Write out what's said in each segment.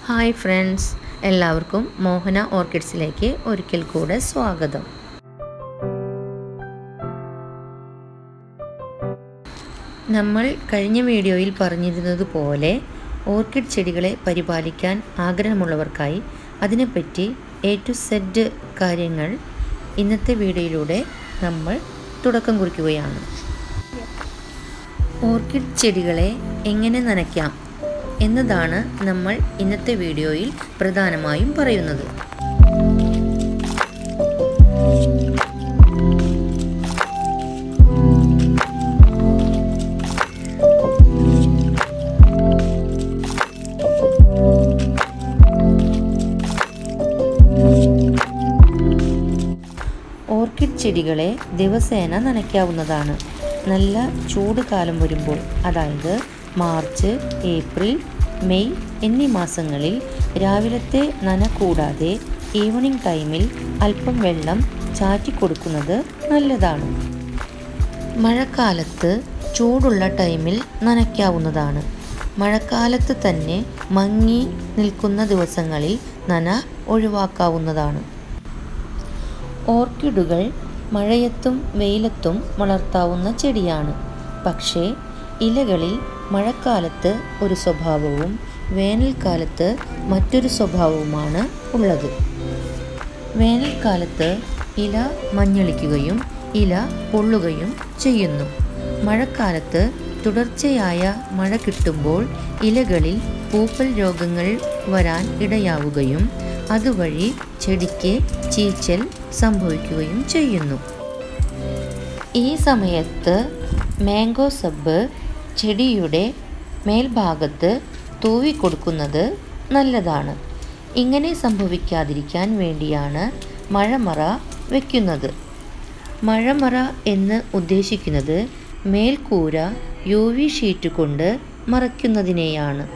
hi friends എല്ലാവർക്കും മോഹന ഓർക്കിഡ്സിലേക്ക് ഒരിക്കൽ കൂടെ സ്വാഗതം നമ്മൾ കഴിഞ്ഞ വീഡിയോയിൽ പറഞ്ഞിരുന്നത് പോലെ ഓർക്കിഡ് ചെടികളെ പരിപാലിക്കാൻ ആഗ്രഹമുള്ളവർക്കായി അതിനെപ്പറ്റി എ ടു സെഡ് കാര്യങ്ങൾ ഇന്നത്തെ വീഡിയോയിലൂടെ നമ്മൾ തുടക്കം കുറിക്കുകയാണ് ഓർക്കിഡ് ചെടികളെ എങ്ങനെ നനയ്ക്കാം എന്നതാണ് നമ്മൾ ഇന്നത്തെ വീഡിയോയിൽ പ്രധാനമായും പറയുന്നത് ഓർക്കിഡ് ചെടികളെ ദിവസേന നനയ്ക്കാവുന്നതാണ് നല്ല ചൂട് കാലം വരുമ്പോൾ അതായത് മാർച്ച് ഏപ്രിൽ മെയ് എന്നീ മാസങ്ങളിൽ രാവിലത്തെ നന കൂടാതെ ഈവനിങ് ടൈമിൽ അല്പം വെള്ളം ചാറ്റി കൊടുക്കുന്നത് നല്ലതാണ് മഴക്കാലത്ത് ചൂടുള്ള ടൈമിൽ നനയ്ക്കാവുന്നതാണ് മഴക്കാലത്ത് തന്നെ മങ്ങി നിൽക്കുന്ന ദിവസങ്ങളിൽ നന ഒഴിവാക്കാവുന്നതാണ് ഓർക്കിഡുകൾ മഴയത്തും വെയിലത്തും വളർത്താവുന്ന ചെടിയാണ് പക്ഷേ ഇലകളിൽ മഴക്കാലത്ത് ഒരു സ്വഭാവവും വേനൽക്കാലത്ത് മറ്റൊരു സ്വഭാവവുമാണ് ഉള്ളത് വേനൽക്കാലത്ത് ഇല മഞ്ഞളിക്കുകയും ഇല പൊള്ളുകയും ചെയ്യുന്നു മഴക്കാലത്ത് തുടർച്ചയായ മഴ കിട്ടുമ്പോൾ ഇലകളിൽ പൂപ്പൽ രോഗങ്ങൾ വരാൻ ഇടയാവുകയും അതുവഴി ചെടിക്ക് ചീച്ചൽ സംഭവിക്കുകയും ചെയ്യുന്നു ഈ സമയത്ത് മാംഗോ സബ് ചെടിയുടെ മേൽഭാഗത്ത് തൂവി കൊടുക്കുന്നത് നല്ലതാണ് ഇങ്ങനെ സംഭവിക്കാതിരിക്കാൻ വേണ്ടിയാണ് മഴമറ വയ്ക്കുന്നത് മഴമറ എന്ന് ഉദ്ദേശിക്കുന്നത് മേൽക്കൂര യു വി ഷീറ്റ് കൊണ്ട് മറയ്ക്കുന്നതിനെയാണ്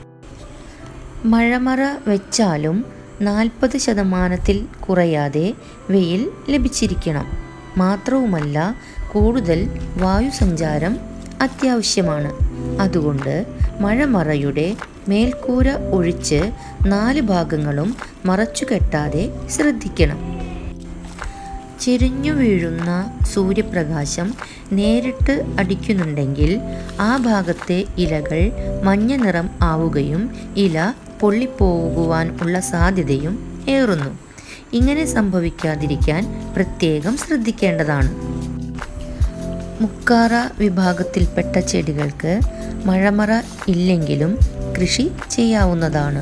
മഴമറ വെച്ചാലും നാൽപ്പത് ശതമാനത്തിൽ കുറയാതെ വെയിൽ ലഭിച്ചിരിക്കണം മാത്രവുമല്ല കൂടുതൽ വായുസഞ്ചാരം അത്യാവശ്യമാണ് അതുകൊണ്ട് മഴമറയുടെ മേൽക്കൂര ഒഴിച്ച് നാല് ഭാഗങ്ങളും മറച്ചു കെട്ടാതെ ശ്രദ്ധിക്കണം ചെരിഞ്ഞു വീഴുന്ന സൂര്യപ്രകാശം നേരിട്ട് അടിക്കുന്നുണ്ടെങ്കിൽ ആ ഭാഗത്തെ ഇലകൾ മഞ്ഞ നിറം ആവുകയും ഇല പൊള്ളിപ്പോകുവാൻ ഉള്ള സാധ്യതയും ഏറുന്നു ഇങ്ങനെ സംഭവിക്കാതിരിക്കാൻ പ്രത്യേകം ശ്രദ്ധിക്കേണ്ടതാണ് മുക്കാറ വിഭാഗത്തിൽപ്പെട്ട ചെടികൾക്ക് മഴമറ ഇല്ലെങ്കിലും കൃഷി ചെയ്യാവുന്നതാണ്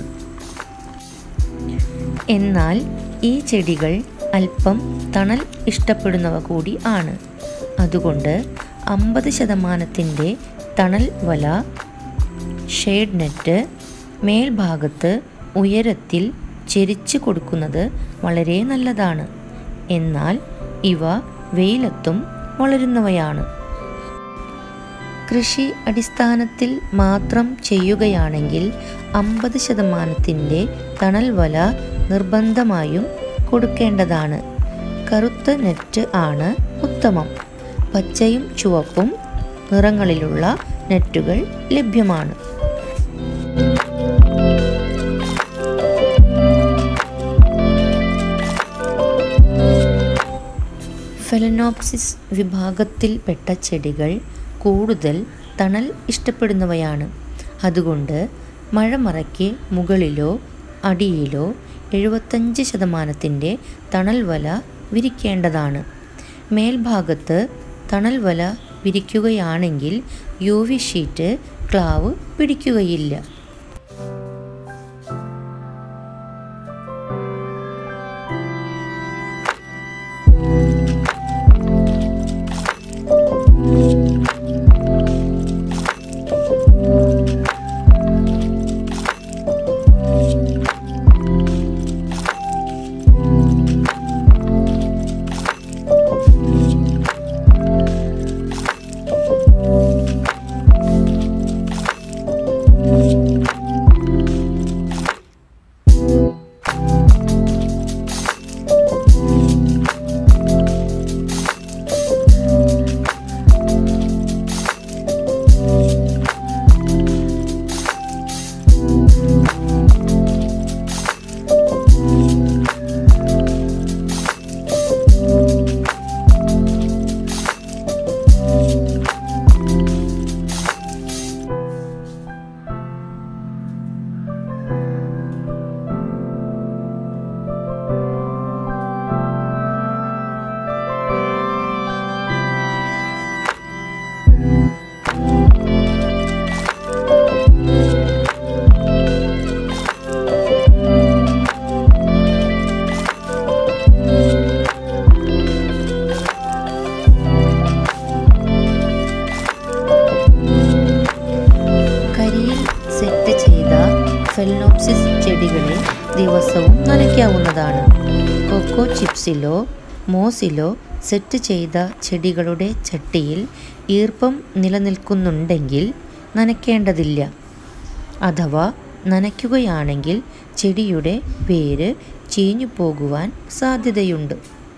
എന്നാൽ ഈ ചെടികൾ അല്പം തണൽ ഇഷ്ടപ്പെടുന്നവ കൂടി ആണ് അതുകൊണ്ട് അമ്പത് ശതമാനത്തിൻ്റെ തണൽ വല ഷെയ്ഡ് നെറ്റ് മേൽഭാഗത്ത് ഉയരത്തിൽ ചെരിച്ച് കൊടുക്കുന്നത് വളരെ നല്ലതാണ് എന്നാൽ ഇവ വെയിലത്തും വളരുന്നവയാണ് കൃഷി അടിസ്ഥാനത്തിൽ മാത്രം ചെയ്യുകയാണെങ്കിൽ അമ്പത് ശതമാനത്തിൻ്റെ തണൽ വല നിർബന്ധമായും കൊടുക്കേണ്ടതാണ് കറുത്ത നെറ്റ് ആണ് ഉത്തമം പച്ചയും ചുവപ്പും നിറങ്ങളിലുള്ള നെറ്റുകൾ ലഭ്യമാണ് ഫെലനോപ്സിസ് വിഭാഗത്തിൽപ്പെട്ട ചെടികൾ കൂടുതൽ തണൽ ഇഷ്ടപ്പെടുന്നവയാണ് അതുകൊണ്ട് മഴമറയ്ക്ക് മുകളിലോ അടിയിലോ എഴുപത്തഞ്ച് ശതമാനത്തിൻ്റെ തണൽ വല വിരിക്കേണ്ടതാണ് മേൽഭാഗത്ത് തണൽ വല വിരിക്കുകയാണെങ്കിൽ യു വി ഷീറ്റ് ക്ലാവ് പിടിക്കുകയില്ല ഫാലോപ്സിസ് ചെടികളെ ദിവസവും നനയ്ക്കാവുന്നതാണ് കൊക്കോ ചിപ്സിലോ മോസിലോ സെറ്റ് ചെയ്ത ചെടികളുടെ ചട്ടിയിൽ ഈർപ്പം നിലനിൽക്കുന്നുണ്ടെങ്കിൽ നനയ്ക്കേണ്ടതില്ല അഥവാ നനയ്ക്കുകയാണെങ്കിൽ ചെടിയുടെ വേര് ചീഞ്ഞു പോകുവാൻ സാധ്യതയുണ്ട്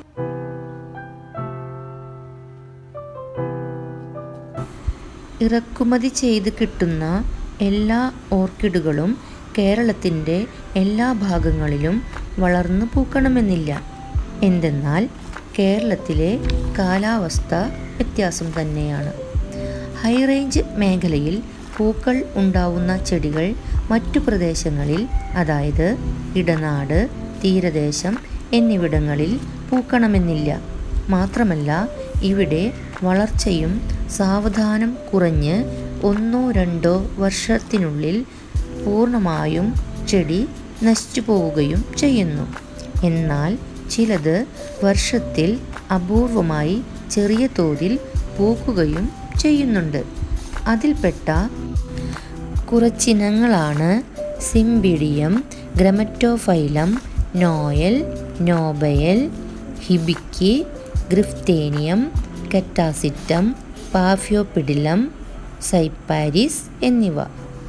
ഇറക്കുമതി ചെയ്ത് കിട്ടുന്ന എല്ലാ ഓർക്കിഡുകളും കേരളത്തിൻ്റെ എല്ലാ ഭാഗങ്ങളിലും വളർന്നു പൂക്കണമെന്നില്ല എന്തെന്നാൽ കേരളത്തിലെ കാലാവസ്ഥ വ്യത്യാസം തന്നെയാണ് ഹൈ റേഞ്ച് മേഖലയിൽ പൂക്കൾ ഉണ്ടാവുന്ന ചെടികൾ മറ്റു പ്രദേശങ്ങളിൽ അതായത് ഇടനാട് തീരദേശം എന്നിവിടങ്ങളിൽ പൂക്കണമെന്നില്ല മാത്രമല്ല ഇവിടെ വളർച്ചയും സാവധാനം കുറഞ്ഞ് ഒന്നോ രണ്ടോ വർഷത്തിനുള്ളിൽ പൂർണ്ണമായും ചെടി നശിച്ചു പോവുകയും ചെയ്യുന്നു എന്നാൽ ചിലത് വർഷത്തിൽ അപൂർവമായി ചെറിയ തോതിൽ പൂക്കുകയും ചെയ്യുന്നുണ്ട് അതിൽപ്പെട്ട കുറച്ചിനങ്ങളാണ് സിംബിഡിയം ഗ്രമറ്റോഫൈലം നോയൽ നോബയൽ ഹിബിക്കി ഗ്രിഫ്തേനിയം കെറ്റാസിറ്റം പാഫ്യോപിഡിലം സൈപ്പാരിസ് എന്നിവ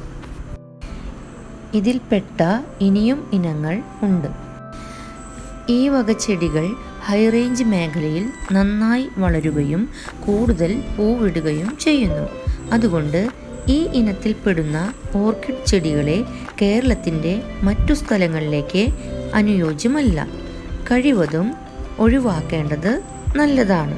ഇതിൽപ്പെട്ട ഇനിയും ഇനങ്ങൾ ഉണ്ട് ഈ വക ചെടികൾ ഹൈ റേഞ്ച് മേഖലയിൽ നന്നായി വളരുകയും കൂടുതൽ പൂവിടുകയും ചെയ്യുന്നു അതുകൊണ്ട് ഈ ഇനത്തിൽപ്പെടുന്ന ഓർക്കിഡ് ചെടികളെ കേരളത്തിൻ്റെ മറ്റു സ്ഥലങ്ങളിലേക്ക് അനുയോജ്യമല്ല കഴിവതും ഒഴിവാക്കേണ്ടത് നല്ലതാണ്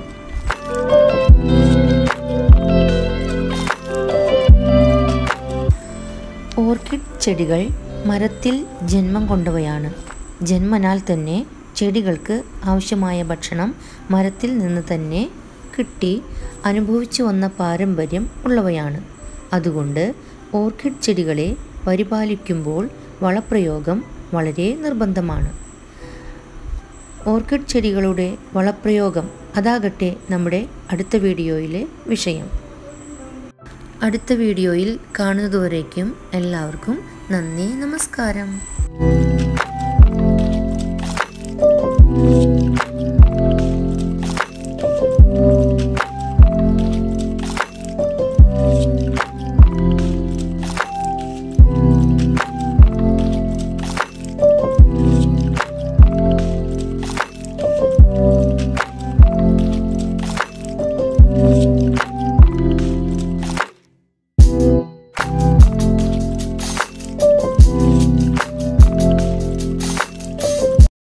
ഓർക്കിഡ് ചെടികൾ മരത്തിൽ ജന്മം കൊണ്ടവയാണ് ജന്മനാൽ തന്നെ ചെടികൾക്ക് ആവശ്യമായ ഭക്ഷണം മരത്തിൽ നിന്ന് തന്നെ കിട്ടി അനുഭവിച്ചു വന്ന പാരമ്പര്യം ഉള്ളവയാണ് അതുകൊണ്ട് ഓർക്കിഡ് ചെടികളെ പരിപാലിക്കുമ്പോൾ വളപ്രയോഗം വളരെ നിർബന്ധമാണ് ഓർക്കിഡ് ചെടികളുടെ വളപ്രയോഗം അതാകട്ടെ നമ്മുടെ അടുത്ത വീഡിയോയിലെ വിഷയം അടുത്ത വീഡിയോയിൽ കാണുന്നതുവരേക്കും എല്ലാവർക്കും നന്ദി നമസ്കാരം